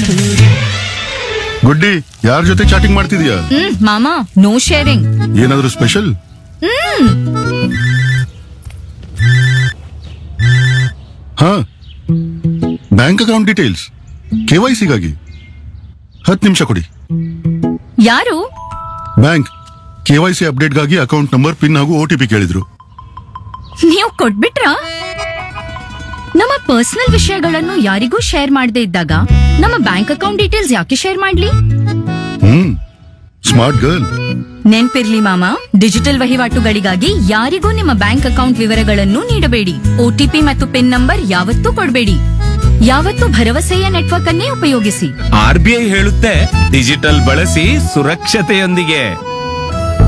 ಗುಡ್ಡಿ ಯಾರ ಜೊತೆ ಚಾಟಿಂಗ್ ಮಾಡ್ತಿದ್ಯಾ ಹ್ಮ್ ಮಾಮ ನೋ ಶೇರಿಂಗ್ ಏನಾದ್ರೂ ಸ್ಪೆಷಲ್ ಹಾ bank account details K Y ಸಿಗಾಗಿ ಹತ್ತು ನಿಮಿಷ ಕೊಡಿ ಯಾರು ಬ್ಯಾಂಕ್ ಕೆ ವೈ ಸಿ ಅಪ್ಡೇಟ್ಗಾಗಿ ಅಕೌಂಟ್ ನಂಬರ್ ಪಿನ್ ಹಾಗೂ ಒ ಟಿ ಪಿ ಕೇಳಿದ್ರು ನೀವು ಕೊಟ್ಬಿಟ್ರಾ ನಮ್ಮ ಪರ್ಸನಲ್ ವಿಷಯಗಳನ್ನು ಯಾರಿಗೂ ಶೇರ್ ಮಾಡದೇ ಇದ್ದಾಗ ನಮ್ಮ ಬ್ಯಾಂಕ್ ಅಕೌಂಟ್ ಡೀಟೇಲ್ಸ್ ಯಾಕೆ ಶೇರ್ ಮಾಡ್ಲಿ ಹ್ಮ್ ಸ್ಮಾರ್ಟ್ ಗರ್ಲ್ ನೆನ್ಪಿರ್ಲಿ ಮಾಮ ಡಿಜಿಟಲ್ ವಹಿವಾಟುಗಳಿಗಾಗಿ ಯಾರಿಗೂ ನಿಮ್ಮ ಬ್ಯಾಂಕ್ ಅಕೌಂಟ್ ವಿವರಗಳನ್ನು ನೀಡಬೇಡಿ ಒಟಿಪಿ ಮತ್ತು ಪಿನ್ ನಂಬರ್ ಯಾವತ್ತೂ ಕೊಡಬೇಡಿ ಯಾವತ್ತೂ ಭರವಸೆಯ ನೆಟ್ವರ್ಕ್ ಅನ್ನೇ ಉಪಯೋಗಿಸಿ ಆರ್ ಬಿ ಐ ಹೇಳುತ್ತೆ ಡಿಜಿಟಲ್ ಬಳಸಿ ಸುರಕ್ಷತೆಯೊಂದಿಗೆ